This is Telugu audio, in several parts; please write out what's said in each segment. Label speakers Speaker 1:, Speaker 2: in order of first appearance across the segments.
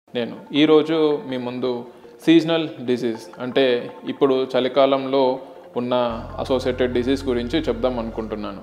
Speaker 1: నేను ఈరోజు మీ ముందు సీజనల్ డిసీజ్ అంటే ఇప్పుడు చలికాలంలో ఉన్న అసోసియేటెడ్ డిసీజ్ గురించి చెప్దాం అనుకుంటున్నాను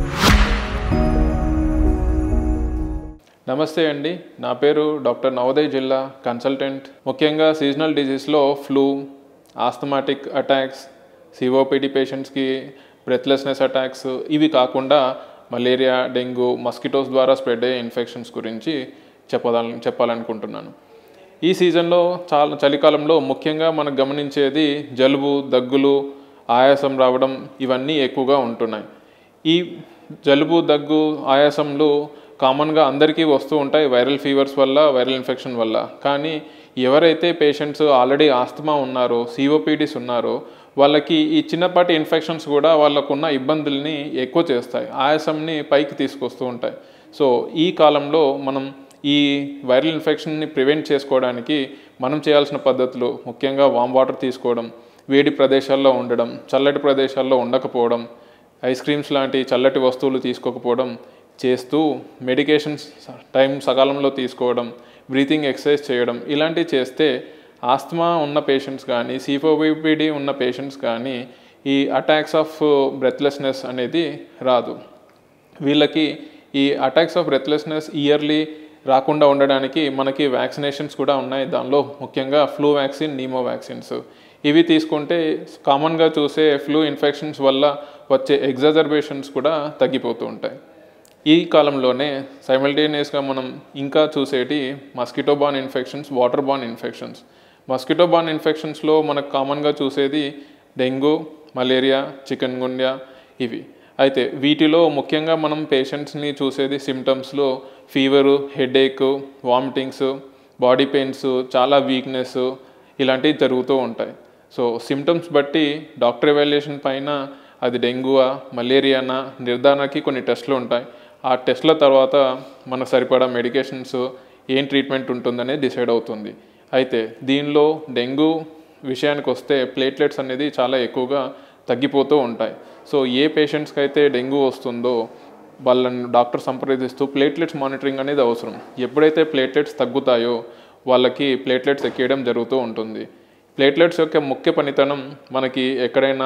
Speaker 1: నమస్తే అండి నా పేరు డాక్టర్ నవోదయ్ జిల్లా కన్సల్టెంట్ ముఖ్యంగా సీజనల్ డిసీజ్లో ఫ్లూ ఆస్థమాటిక్ అటాక్స్ సిఓపిడి పేషెంట్స్కి బ్రెత్లెస్నెస్ అటాక్స్ ఇవి కాకుండా మలేరియా డెంగ్యూ మస్కిటోస్ ద్వారా స్ప్రెడ్ అయ్యే ఇన్ఫెక్షన్స్ గురించి చెప్పదాల చెప్పాలనుకుంటున్నాను ఈ సీజన్లో చాలా చలికాలంలో ముఖ్యంగా మనం గమనించేది జలుబు దగ్గులు ఆయాసం రావడం ఇవన్నీ ఎక్కువగా ఉంటున్నాయి ఈ జలుబు దగ్గు ఆయాసంలు కామన్గా అందరికీ వస్తూ ఉంటాయి వైరల్ ఫీవర్స్ వల్ల వైరల్ ఇన్ఫెక్షన్ వల్ల కానీ ఎవరైతే పేషెంట్స్ ఆల్రెడీ ఆస్తమా ఉన్నారో సిఓపిడిస్ ఉన్నారో వాళ్ళకి ఈ చిన్నపాటి ఇన్ఫెక్షన్స్ కూడా వాళ్ళకున్న ఇబ్బందుల్ని ఎక్కువ చేస్తాయి ఆయాసంని పైకి తీసుకొస్తూ ఉంటాయి సో ఈ కాలంలో మనం ఈ వైరల్ ఇన్ఫెక్షన్ని ప్రివెంట్ చేసుకోవడానికి మనం చేయాల్సిన పద్ధతులు ముఖ్యంగా వామ్ వాటర్ తీసుకోవడం వేడి ప్రదేశాల్లో ఉండడం చల్లటి ప్రదేశాల్లో ఉండకపోవడం ఐస్ క్రీమ్స్ లాంటి చల్లటి వస్తువులు తీసుకోకపోవడం చేస్తూ మెడికేషన్స్ టైం సకాలంలో తీసుకోవడం బ్రీతింగ్ ఎక్సర్సైజ్ చేయడం ఇలాంటివి చేస్తే ఆస్తమా ఉన్న పేషెంట్స్ కానీ సిఫోబిపిడి ఉన్న పేషెంట్స్ కానీ ఈ అటాక్స్ ఆఫ్ బ్రెత్లెస్నెస్ అనేది రాదు వీళ్ళకి ఈ అటాక్స్ ఆఫ్ బ్రెత్లెస్నెస్ ఇయర్లీ రాకుండా ఉండడానికి మనకి వ్యాక్సినేషన్స్ కూడా ఉన్నాయి దానిలో ముఖ్యంగా ఫ్లూ వ్యాక్సిన్ నీమో వ్యాక్సిన్స్ ఇవి తీసుకుంటే కామన్గా చూసే ఫ్లూ ఇన్ఫెక్షన్స్ వల్ల వచ్చే ఎగ్జాజర్బేషన్స్ కూడా తగ్గిపోతూ ఉంటాయి ఈ కాలంలోనే సైమల్టేనియస్గా మనం ఇంకా చూసేటి mosquito borne infections water borne infections mosquito borne ఇన్ఫెక్షన్స్లో మనకు కామన్గా చూసేది డెంగ్యూ మలేరియా చికెన్ గుండ్యా ఇవి అయితే వీటిలో ముఖ్యంగా మనం పేషెంట్స్ని చూసేది సిమ్టమ్స్లో fever headache vomitings body pains చాలా వీక్నెస్ ఇలాంటివి జరుగుతూ ఉంటాయి సో సిమ్టమ్స్ బట్టి డాక్టర్ ఎవాల్యుయేషన్ పైన అది డెంగ్యూవా మలేరియానా నిర్ధారణకి కొన్ని టెస్టులు ఉంటాయి ఆ టెస్ట్ల తర్వాత మనకు సరిపడా మెడికేషన్స్ ఏం ట్రీట్మెంట్ ఉంటుందనేది డిసైడ్ అవుతుంది అయితే దీనిలో డెంగ్యూ విషయానికి వస్తే ప్లేట్లెట్స్ అనేది చాలా ఎక్కువగా తగ్గిపోతూ ఉంటాయి సో ఏ పేషెంట్స్కి అయితే డెంగ్యూ వస్తుందో వాళ్ళని డాక్టర్ సంప్రదిస్తూ ప్లేట్లెట్స్ మానిటరింగ్ అనేది అవసరం ఎప్పుడైతే ప్లేట్లెట్స్ తగ్గుతాయో వాళ్ళకి ప్లేట్లెట్స్ ఎక్కేయడం జరుగుతూ ఉంటుంది ప్లేట్లెట్స్ యొక్క ముఖ్య పనితనం మనకి ఎక్కడైనా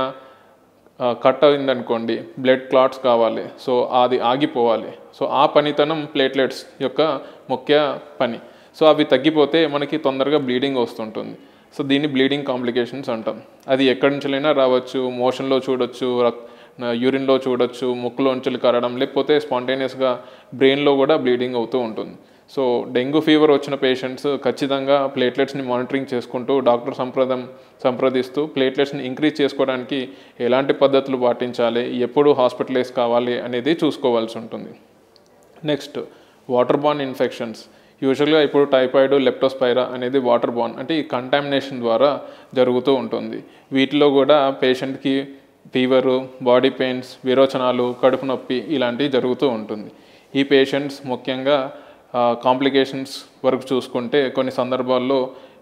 Speaker 1: కట్ అయిందనుకోండి బ్లడ్ క్లాట్స్ కావాలి సో అది ఆగిపోవాలి సో ఆ పనితనం ప్లేట్లెట్స్ యొక్క ముఖ్య పని సో అవి తగ్గిపోతే మనకి తొందరగా బ్లీడింగ్ వస్తుంటుంది సో దీన్ని బ్లీడింగ్ కాంప్లికేషన్స్ అంటాం అది ఎక్కడి నుంచైనా రావచ్చు మోషన్లో చూడొచ్చు యూరిన్లో చూడొచ్చు ముక్కులోంచి కరడం లేకపోతే స్పాంటేనియస్గా బ్రెయిన్లో కూడా బ్లీడింగ్ అవుతూ ఉంటుంది సో డెంగ్యూ ఫీవర్ వచ్చిన పేషెంట్స్ ఖచ్చితంగా ప్లేట్లెట్స్ని మానిటరింగ్ చేసుకుంటూ డాక్టర్ సంప్రదం సంప్రదిస్తూ ప్లేట్లెట్స్ని ఇంక్రీజ్ చేసుకోవడానికి ఎలాంటి పద్ధతులు పాటించాలి ఎప్పుడు హాస్పిటలైజ్ కావాలి అనేది చూసుకోవాల్సి ఉంటుంది నెక్స్ట్ వాటర్ బాన్ ఇన్ఫెక్షన్స్ యూజువల్గా ఇప్పుడు టైఫాయిడ్ లెప్టోస్పైరా అనేది వాటర్ బాన్ అంటే ఈ కంటామినేషన్ ద్వారా జరుగుతూ ఉంటుంది వీటిలో కూడా పేషెంట్కి ఫీవరు బాడీ పెయిన్స్ విరోచనాలు కడుపు నొప్పి ఇలాంటివి జరుగుతూ ఉంటుంది ఈ పేషెంట్స్ ముఖ్యంగా కాంప్లికేషన్స్ వరకు చూసుకుంటే కొన్ని సందర్భాల్లో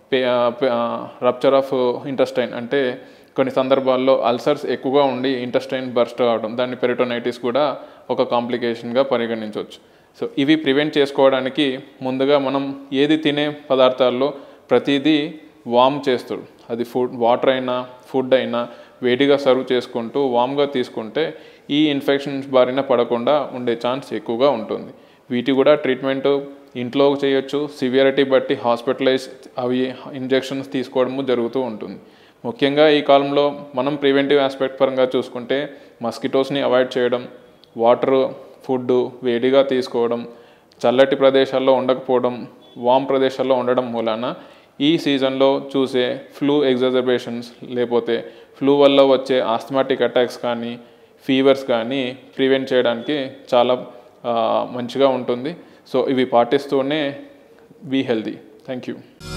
Speaker 1: రప్చర్ ఆఫ్ ఇంటెస్టైన్ అంటే కొన్ని సందర్భాల్లో అల్సర్స్ ఎక్కువగా ఉండి ఇంటెస్టైన్ బర్స్ట్ అవడం దాన్ని పెరిటోనైటిస్ కూడా ఒక కాంప్లికేషన్గా పరిగణించవచ్చు సో ఇవి ప్రివెంట్ చేసుకోవడానికి ముందుగా మనం ఏది తినే పదార్థాల్లో ప్రతిదీ వామ్ చేస్తాడు అది ఫుడ్ వాటర్ అయినా ఫుడ్ అయినా వేడిగా సర్వ్ చేసుకుంటూ వామ్గా తీసుకుంటే ఈ ఇన్ఫెక్షన్స్ బారిన పడకుండా ఉండే ఛాన్స్ ఎక్కువగా ఉంటుంది వీటి కూడా ట్రీట్మెంట్ ఇంట్లో చేయొచ్చు సివియారిటీ బట్టి హాస్పిటలైజ్ అవి ఇంజెక్షన్స్ తీసుకోవడము జరుగుతూ ఉంటుంది ముఖ్యంగా ఈ కాలంలో మనం ప్రివెంటివ్ ఆస్పెక్ట్ పరంగా చూసుకుంటే మస్కిటోస్ని అవాయిడ్ చేయడం వాటర్ ఫుడ్ వేడిగా తీసుకోవడం చల్లటి ప్రదేశాల్లో ఉండకపోవడం వామ్ ప్రదేశాల్లో ఉండడం మూలాన ఈ సీజన్లో చూసే ఫ్లూ ఎగ్జాజర్బేషన్స్ లేకపోతే ఫ్లూ వల్ల వచ్చే ఆస్థమాటిక్ అటాక్స్ కానీ ఫీవర్స్ కానీ ప్రివెంట్ చేయడానికి చాలా మంచిగా ఉంటుంది సో ఇవి పాటిస్తూనే బీ హెల్దీ థ్యాంక్ యూ